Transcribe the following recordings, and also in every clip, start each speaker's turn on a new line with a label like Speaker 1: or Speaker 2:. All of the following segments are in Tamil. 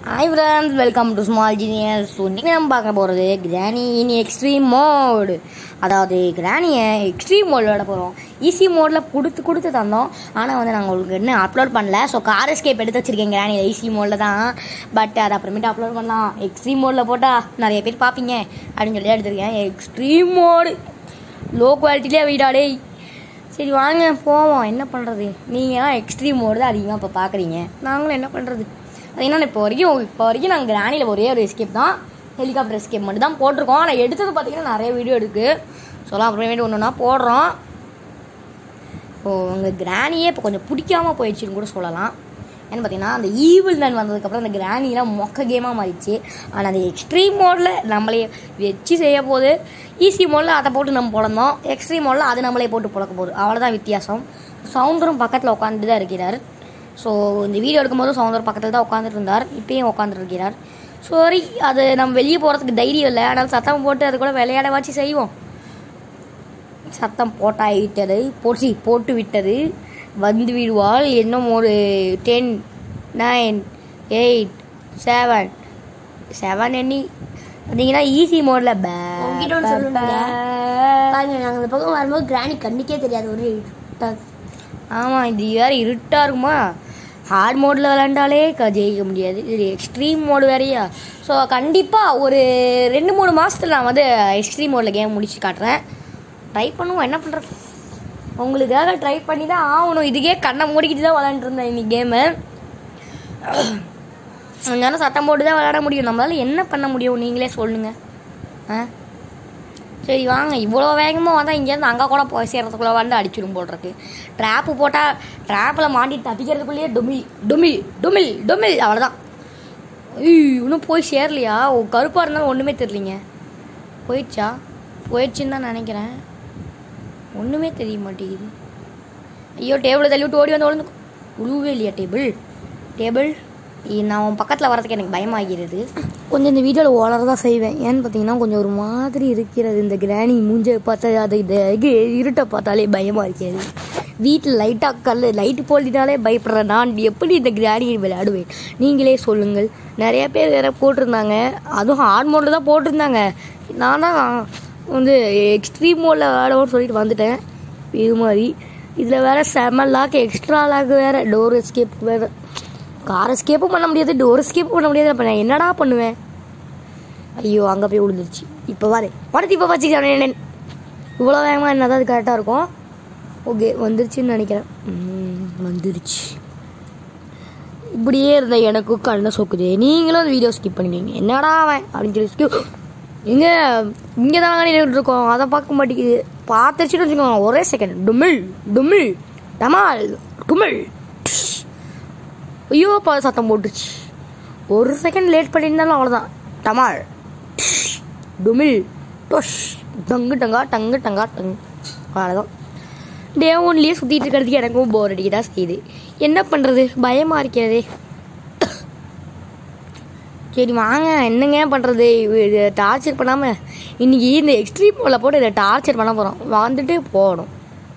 Speaker 1: Hi friends welcome to small juniors so இன்றைக்கி நம்ம பார்க்க போகிறது கிரானி இன் எக்ஸ்ட்ரீம் மோடு அதாவது கிரானியை எக்ஸ்ட்ரீம் மோட் விளாட போகிறோம் ஈஸி மோடில் கொடுத்து கொடுத்து தந்தோம் ஆனால் வந்து நாங்கள் உங்களுக்கு இன்னும் அப்லோட் பண்ணல ஸோ கார் எஸ்கேப் எடுத்து வச்சிருக்கேன் கிரானி ஈஸி மோடில் தான் பட் அதை அப்புறமேட்டு அப்லோட் பண்ணலாம் எக்ஸ்ட்ரீம் மோடில் போட்டால் நிறைய பேர் பார்ப்பீங்க அப்படின்னு சொல்லி எடுத்திருக்கேன் எக்ஸ்ட்ரீம் மோடு லோ குவாலிட்டிலே வீடாடே சரி வாங்க போவோம் என்ன பண்ணுறது நீங்கள் எக்ஸ்ட்ரீம் மோடு தான் அதிகமாக இப்போ பார்க்குறீங்க நாங்களும் என்ன பண்ணுறது அது என்னன்னா இப்போ வரைக்கும் இப்போ வரைக்கும் நாங்கள் கிரானியில் ஒரே ஒரு எஸ்கேப் தான் ஹெலிகாப்டர் எஸ்கேப் மட்டும் தான் போட்டிருக்கோம் ஆனால் எடுத்தது பார்த்தீங்கன்னா நிறைய வீடியோ இருக்குது சொல்லலாம் அப்புறமேட்டு ஒன்று ஒன்றா போடுறோம் ஸோ உங்கள் கிரானியே இப்போ கொஞ்சம் பிடிக்காம போயிடுச்சுன்னு கூட சொல்லலாம் ஏன்னு பார்த்தீங்கன்னா அந்த ஈவில் நன் வந்ததுக்கப்புறம் அந்த கிரானிலாம் மொக்க கேமாக மாறிடுச்சு ஆனால் அந்த எக்ஸ்ட்ரீம் மோடில் நம்மளே வச்சு செய்ய போகுது ஈஸி மோடில் அதை போட்டு நம்ம பிறந்தோம் எக்ஸ்ட்ரீம் மோடில் அது நம்மளே போட்டு பிறக்க போகுது அவ்வளோதான் வித்தியாசம் சவுண்டரும் பக்கத்தில் உட்காந்துட்டு தான் இருக்கிறார் ஸோ இந்த வீடியோ எடுக்கும்போது சவுந்தர் பக்கத்தில் தான் உட்காந்துட்டு இருந்தார் இப்பயும் உட்காந்துட்டு இருக்கிறார் சரி அது நம்ம வெளியே போகிறதுக்கு தைரியம் இல்லை ஆனால் சத்தம் போட்டு அது கூட விளையாட வச்சு செய்வோம் சத்தம் போட்டாய் விட்டது போச்சு போட்டு விட்டது வந்து விடுவாள் இன்னும் ஒரு ten nine eight seven seven எண்ணி பார்த்தீங்கன்னா ஈஸி மோடில்
Speaker 2: உங்ககிட்ட ஒண்ணு சொல்லணுங்க. பாருங்க நாங்கள் இந்த பக்கம் வரும்போது கிராணி கண்ணுக்கே தெரியாது ஒரு இருட்டா.
Speaker 1: ஆமாம் இது வேறு இருட்டாக இருக்குமா ஹார்ட் மோடில் விளாண்டாலே க- ஜெயிக்க முடியாது இது எக்ஸ்ட்ரீம் மோடு வேறையா ஸோ கண்டிப்பாக ஒரு ரெண்டு மூணு மாதத்தில் நான் வந்து எக்ஸ்ட்ரீம் மோடில் கேம் முடிச்சு காட்டுறேன் ட்ரை பண்ணுவோம் என்ன பண்ணுறது உங்களுக்காக ட்ரை பண்ணி தான் ஆகணும் இதுக்கே கண்ணை மூடிக்கிட்டு தான் விளாண்டுட்டு இருந்தேன் இன்னைக்கு கேமு கொஞ்சம் சத்தம் போட்டு தான் விளாட முடியும் நம்மளால என்ன பண்ண முடியும் நீங்களே சொல்லுங்க ஆ சரி வாங்க இவ்வளோ வேகமாக வந்தால் இங்கேருந்து அங்கே கூட போய் சேர்றதுக்குள்ளே வந்து அடிச்சிடும் போடுறதுக்கு ட்ராப்பு போட்டால் ட்ராப்பில் மாட்டி தப்பிக்கிறதுக்குள்ளேயே டுமில் டுமில் டுமில் டுமில் அவ்வளோதான் ஐய், இன்னும் போய் சேரலையா ஓ கருப்பாக இருந்தாலும் ஒன்றுமே தெரியலிங்க போயிடுச்சா போயிடுச்சுன்னு தான் நினைக்கிறேன் ஒன்றுமே தெரிய மாட்டேங்குது ஐயோ டேபிளை தள்ளி விட்டு ஓடி வந்து விழுந்து உழுவே இல்லையா டேபிள் டேபிள் நான் உன் பக்கத்தில் வரதுக்கு எனக்கு பயமாகிறது கொஞ்சம் இந்த வீடியோவில் ஓலர தான் செய்வேன் ஏன்னு பார்த்தீங்கன்னா கொஞ்சம் ஒரு மாதிரி இருக்கிறது இந்த கிராணி மூஞ்சை பார்த்தா அது இந்த இது இருட்டை பார்த்தாலே பயமாக இருக்கிறது வீட்டில் லைட்டாக கல் லைட்டு போலினாலே பயப்படுறேன் நான் எப்படி இந்த கிராணியை விளையாடுவேன் நீங்களே சொல்லுங்கள் நிறைய பேர் வேற போட்டிருந்தாங்க அதுவும் ஹார்ட் மோடில் தான் போட்டிருந்தாங்க நான் தான் வந்து எக்ஸ்ட்ரீம் மோடில் விளையாடுவோம்னு சொல்லிட்டு வந்துட்டேன் இது மாதிரி இதில் வேற செம லாக் எக்ஸ்ட்ரா லாக் வேற டோர் எஸ்கேப் வேற கார் எஸ்கேப்பும் பண்ண முடியாது டோர் எஸ்கேப்பும் பண்ண முடியாது அப்போ நான் என்னடா பண்ணுவேன் ஐயோ அங்கே போய் விழுந்துருச்சு இப்போ வாரு உடச்சு இப்போ வச்சுக்கிறேன் இவ்வளோ வேகமாக என்ன அது கரெக்டாக இருக்கும் ஓகே வந்துருச்சுன்னு நினைக்கிறேன் ம், வந்துருச்சு இப்படியே இருந்த எனக்கும் கண்ணை சொக்குது நீங்களும் அந்த வீடியோ ஸ்கிப் பண்ணிடுவீங்க என்னடா அவன் அப்படின்னு சொல்லி skip. எங்க இங்கே தான் நின்றுட்டு இருக்கோம் அதை பார்க்க மாட்டேங்குது பார்த்துச்சுன்னு வச்சுக்கோங்க ஒரே செகண்ட் டுமில் டுமில் டமால் டுமில் ஐயோ பா சத்தம் போட்டுச்சு ஒரு செகண்ட் லேட் பண்ணியிருந்தாலும் அவ்வளோதான் டமால் டுமில் டொஷ் டங்கு டங்கா டங்கு டங்கா டங் அவ்வளோதான் டே ஒன்லேயே சுற்றிட்டு இருக்கிறதுக்கு எனக்கும் போர் அடிக்க தான் செய்யுது என்ன பண்ணுறது பயமாக இருக்கிறதே சரி வாங்க என்னங்க பண்ணுறது இது டார்ச்சர் பண்ணாமல் இன்னைக்கு இந்த எக்ஸ்ட்ரீம் மோடில் போட்டு இதை டார்ச்சர் பண்ண போகிறோம் வந்துட்டு போகணும்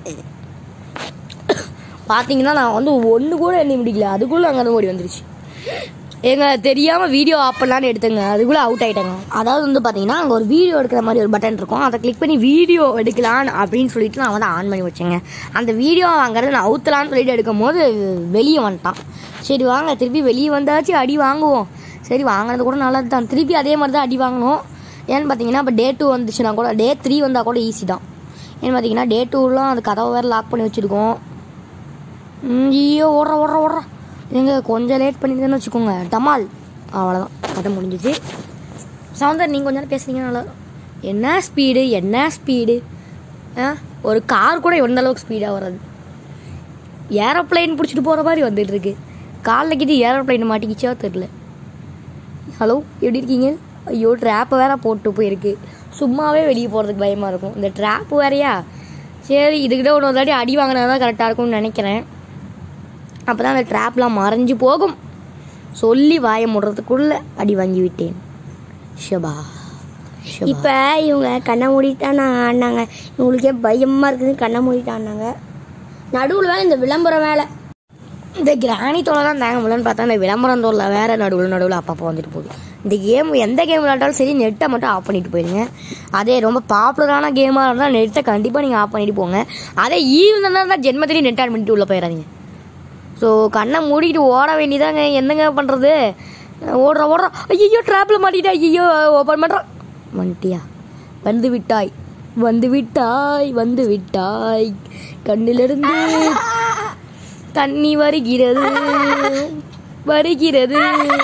Speaker 1: பார்த்தீங்கன்னா நான் வந்து ஒன்று கூட எண்ணி முடிக்கல அதுக்குள்ளே அங்கே ஓடி வந்துருச்சு எங்க தெரியாமல் வீடியோ ஆஃப் பண்ணலான்னு எடுத்தேங்க அதுக்குள்ளே அவுட் ஆயிட்டாங்க அதாவது வந்து பார்த்தீங்கன்னா அங்கே ஒரு வீடியோ எடுக்கிற மாதிரி ஒரு பட்டன் இருக்கும் அதை கிளிக் பண்ணி வீடியோ எடுக்கலாம் அப்படின்னு சொல்லிட்டு நான் வந்து ஆன் பண்ணி வச்சேங்க அந்த வீடியோ அங்கேருந்து நான் அவுத்தலான்னு சொல்லிட்டு எடுக்கும் போது வெளியே வந்துட்டான் சரி வாங்க திருப்பி வெளியே வந்தாச்சு அடி வாங்குவோம் சரி வாங்கினது கூட நல்லது தான் திருப்பி அதே மாதிரி தான் அடி வாங்கணும் ஏன்னு பார்த்தீங்கன்னா இப்போ டே டூ வந்துச்சுன்னா கூட டே த்ரீ வந்தால் கூட ஈஸி தான் ஏன்னு பார்த்தீங்கன்னா டே டூலாம் அது கதவை வேறு லாக் பண்ணி வச்சுருக்கோம் ம், ஐயோ ஓடுற ஓடுற ஓடுற எங்க கொஞ்சம் லேட் பண்ணியிருந்தேன்னு வச்சுக்கோங்க டமால் அவ்வளோதான் கதை முடிஞ்சிச்சு சவுந்தர் நீங்கள் கொஞ்ச நேரம் பேசுனீங்க நல்லா என்ன ஸ்பீடு என்ன ஸ்பீடு ஆ ஒரு கார் கூட எந்த அளவுக்கு ஸ்பீடாக வராது ஏரோப்ளைன் பிடிச்சிட்டு போகிற மாதிரி வந்துட்டு இருக்கு காலில் கிட்ட ஏரோப்ளைன் மாட்டிக்கிச்சோ தெரில ஹலோ எப்படி இருக்கீங்க ஐயோ ட்ராப்பை வேற போட்டு போயிருக்கு சும்மாவே வெளியே போகிறதுக்கு பயமாக இருக்கும் இந்த ட்ராப் வேறையா சரி இதுக்கிட்ட ஒரு தாட்டி அடி வாங்கினா தான் கரெக்டாக இருக்கும்னு நினைக்கிறேன் அப்போ தான் அந்த ட்ராப்லாம் மறைஞ்சு போகும் சொல்லி வாயை முடுறதுக்குள்ள அடி வாங்கி விட்டேன் ஷபா ஷபா.
Speaker 2: இப்ப இவங்க கண்ணை மூடிட்டான் ஆடினாங்க இவங்களுக்கே பயமா இருக்குது கண்ணை மூடிட்டான்னாங்க நடுவில் வேலை இந்த விளம்பரம் வேலை
Speaker 1: இந்த கிராணி தோலை தான் தாங்க முடியலன்னு பார்த்தா இந்த விளம்பரம் தோலை வேற நடுவில் நடுவில் அப்பப்போ வந்துட்டு போகுது இந்த கேம் எந்த கேம் விளையாட்டாலும் சரி நெட்டை மட்டும் ஆஃப் பண்ணிட்டு போயிடுங்க அதே ரொம்ப பாப்புலரான கேமாக இருந்தால் நெட்டை கண்டிப்பாக நீங்கள் ஆஃப் பண்ணிட்டு போங்க அதே ஈவினிங் தான் ஜென்மத்திலேயே நெட் ஆன் பண்ணிட்டு உள்ளே போயிடாதீங்க ஸோ கண்ணை மூடிக்கிட்டு ஓட வேண்டியதாங்க என்னங்க பண்ணுறது ஓடுற ஓடுற ஐயோ ட்ராப்பில் மாட்டிக்கிட்டா ஐயோ ஓப்பன் பண்ணுறான் வந்துட்டியா வந்து விட்டாய் வந்து விட்டாய் வந்து விட்டாய் கண்ணிலிருந்து தண்ணி வருகிறது வருகிறது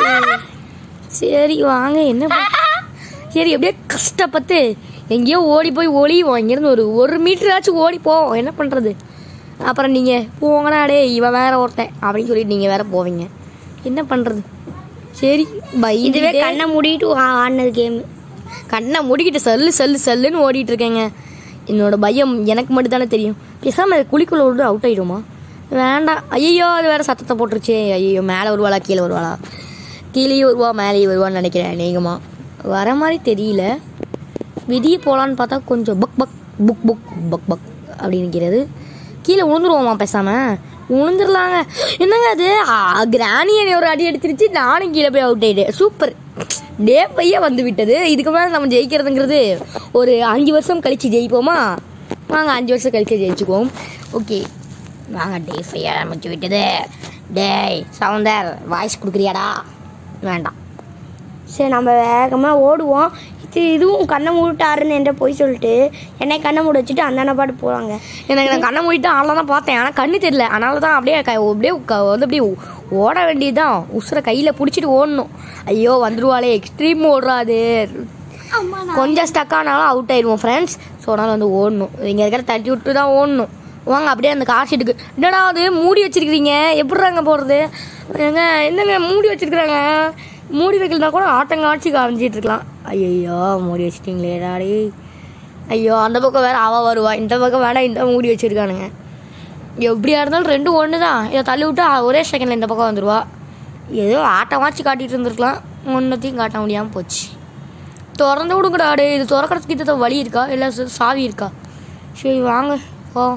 Speaker 1: சரி வாங்க என்ன பண்- சரி எப்படியே கஷ்டப்பட்டு எங்கேயோ ஓடி போய் ஒளிவோம் இங்கேருந்து ஒரு ஒரு மீட்டராச்சும் ஓடி போவோம் என்ன பண்ணுறது அப்புறம் நீங்கள் போங்கடா டே இவன் வேற ஒருத்தன் அப்படின்னு சொல்லிட்டு நீங்கள் வேற போவீங்க என்ன பண்ணுறது சரி பை
Speaker 2: இதுவே கண்ணை மூடிட்டு ஆ- ஆடினது கேம்
Speaker 1: கண்ணை மூடிக்கிட்டு சல்லு சல்லு சல்லுன்னு ஓடிட்டு இருக்கேங்க என்னோட பயம் எனக்கு மட்டும் தானே தெரியும் பேசாம இது குழிக்குள்ள விட்டு அவுட் ஆயிடுமா வேண்டாம் ஐயோ அது வேற சத்தத்தை போட்டுருச்சே ஐயோ மேலே வருவாளா கீழே வருவாளா கீழே வருவா மேலேயே வருவான்னு நினைக்கிறேன் அநேகமாக வர மாதிரி தெரியல விதியை போகலான்னு பார்த்தா கொஞ்சம் பக் பக் புக் புக் பக் பக் அப்படின்னு நிற்கிறது கீழே விழுந்துருவோமா பேசாம விழுந்துடலாங்க என்னங்க அது கிராணி என்னை ஒரு அடி எடுத்துருச்சு நானும் கீழே போய் அவுட் ஆயிட்டேன் சூப்பர் டே பையா வந்து விட்டது இதுக்கு மேலே நம்ம ஜெயிக்கிறதுங்கிறது ஒரு அஞ்சு வருஷம் கழிச்சு ஜெயிப்போமா வாங்க அஞ்சு வருஷம் கழிச்சு ஜெயிச்சுக்குவோம் ஓகே வாங்க டே ஃபையா ஆரம்பிச்சு விட்டது டேய் சவுந்தர் வாய்ஸ் கொடுக்குறியாடா வேண்டாம்
Speaker 2: சரி நம்ம வேகமாக ஓடுவோம் இது இதுவும் கண்ணை மூட்டாருன்னு என்ற போய் சொல்லிட்டு என்னை கண்ணை மூட வச்சுட்டு அந்த பாட்டு போவாங்க
Speaker 1: எனக்கு நான் கண்ணை மூடிட்டு ஆள தான் பார்த்தேன் ஆனால் கண்ணு தெரியல அதனால தான் அப்படியே க- அப்படியே க- வந்து அப்படியே ஓ- ஓட வேண்டியதுதான் உசுரை கையில் பிடிச்சிட்டு ஓடணும் ஐயோ வந்துருவாளே எக்ஸ்ட்ரீம் ஓடுறாது கொஞ்சம் ஸ்டக் ஆனாலும் அவுட் ஆயிடுவோம் ஃப்ரெண்ட்ஸ் ஸோ அதனால் வந்து ஓடணும் இங்கே இருக்கிற தட்டி விட்டு தான் ஓடணும் வாங்க அப்படியே அந்த கார் ஷீட்டுக்கு என்னடா அது மூடி வச்சிருக்கிறீங்க எப்படிறாங்க போகிறது ஏங்க என்னங்க மூடி வச்சிருக்கிறாங்க மூடி வைக்கலனா கூட ஆட்டங்காட்சி காமிச்சிட்டு இருக்கலாம் ஐயோ மூடி வச்சிட்டீங்களே டாடி ஐயோ அந்த பக்கம் வேற அவ வருவா இந்த பக்கம் வேணா இந்த மூடி வச்சிருக்கானுங்க எப்படியா இருந்தாலும் ரெண்டும் ஒன்று தான் இதை தள்ளி விட்டா ஒரே செகண்டில் இந்த பக்கம் வந்துடுவா ஏதோ ஆட்டமாச்சு காட்டிட்டு இருந்திருக்கலாம் ஒன்றத்தையும் காட்ட முடியாமல் போச்சு திறந்து விடுங்கடா டே இது திறக்கிறதுக்கு இது வழி இருக்கா இல்லை ச- சாவி இருக்கா சரி வாங்க ஓ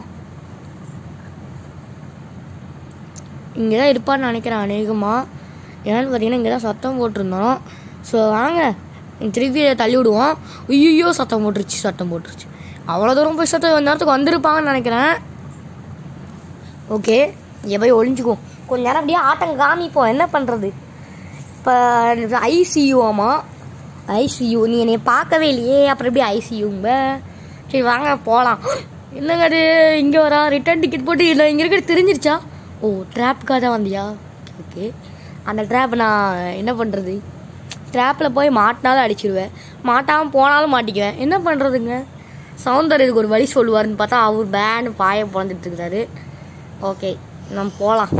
Speaker 1: இங்கே தான் இருப்பான்னு நினைக்கிறேன் அநேகமாக ஏன்னு பார்த்தீங்கன்னா இங்கே தான் சத்தம் போட்டிருந்தோம் ஸோ வாங்க திருப்பி இதை தள்ளி விடுவோம் ஐயோ சத்தம் போட்டுருச்சு சத்தம் போட்டுருச்சு அவ்வளோ தூரம் போய் சத்தம் கொஞ்ச நேரத்துக்கு வந்திருப்பாங்கன்னு நினைக்கிறேன் ஓகே இங்கே போய் ஒளிஞ்சுக்குவோம் கொஞ்ச நேரம் அப்படியே ஆட்டம் காமிப்போம் என்ன பண்ணுறது இப்போ ஐசியூ ஆமாம் ஐசியூ நீ என்னை பார்க்கவே இல்லையே அப்புறம் எப்படி ஐசியூங்க சரி வாங்க போகலாம் என்னங்க அது இங்கே வரா ரிட்டர்ன் டிக்கெட் போட்டு இல்லை இங்கே இருக்கிறது தெரிஞ்சிருச்சா ஓ ட்ராப்புக்காக தான் வந்தியா ஓகே அந்த ட்ராப் நான் என்ன பண்ணுறது ட்ராப்பில் போய் மாட்டினாலும் அடிச்சிடுவேன் மாட்டாமல் போனாலும் மாட்டிக்குவேன் என்ன பண்ணுறதுங்க சவுந்தர் இதுக்கு ஒரு வழி சொல்லுவாருன்னு பார்த்தா அவர் பேனு பாய பிறந்துட்டு இருக்கிறாரு ஓகே நம்ம போகலாம்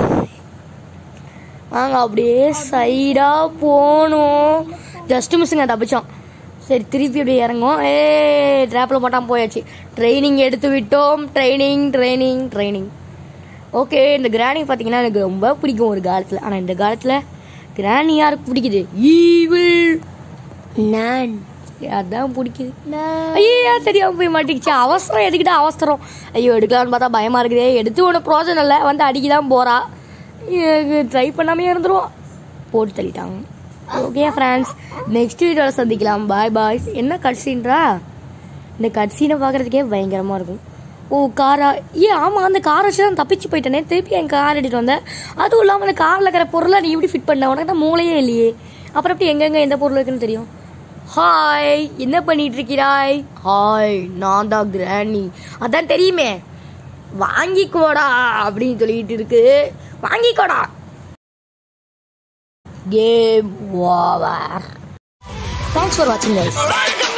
Speaker 1: வாங்க அப்படியே சைடாக போகணும் ஜஸ்ட் மிஸ்ஸுங்க தப்பிச்சோம் சரி திருப்பி அப்படியே இறங்கும் ஏ ட்ராப்பில் போட்டால் போயாச்சு ட்ரைனிங் எடுத்து விட்டோம் ட்ரைனிங் ட்ரைனிங் ட்ரைனிங் ஓகே இந்த கிராணி பார்த்தீங்கன்னா எனக்கு ரொம்ப பிடிக்கும் ஒரு காலத்தில் ஆனால் இந்த காலத்தில் கிராணி யாருக்கு பிடிக்குது ஈவில்
Speaker 2: நான்
Speaker 1: அதான் பிடிக்குது ஐயோ தெரியாம போய் மாட்டிக்கிச்சு அவசரம் எதுக்கிட்ட அவசரம் ஐயோ எடுக்கலாம்னு பார்த்தா பயமா இருக்குதே எடுத்து ஒன்று ப்ரோஜனம் இல்லை வந்து அடிக்க தான் போறா ட்ரை பண்ணாமே இருந்துருவோம் போட்டு தள்ளிட்டாங்க ஓகே ஃப்ரெண்ட்ஸ் நெக்ஸ்ட் வீடியோவில் சந்திக்கலாம் பாய் பாய் என்ன கட்சின்றா இந்த கட்சினை பார்க்குறதுக்கே பயங்கரமாக இருக்கும் ஓ காரா ஏ ஆமாம் அந்த காரை வச்சு தான் தப்பிச்சு போயிட்டேனே திருப்பி என் கார் எடுத்துகிட்டு வந்தேன் அதுவும் இல்லாமல் அந்த காரில் இருக்கிற பொருளை நீ எப்படி ஃபிட் பண்ண உனக்கு தான் மூளையே இல்லையே அப்புறம் எப்படி எங்கெங்கே எந்த பொருள் இருக்குன்னு தெரியும் ஹாய் என்ன பண்ணிட்டு இருக்கிறாய் ஹாய் நான் தான் கிராணி அதான் தெரியுமே வாங்கிக்கோடா அப்படின்னு சொல்லிட்டு இருக்கு வாங்கிக்கோடா கேம் ஓவர் தேங்க்ஸ் ஃபார் வாட்சிங் கைஸ்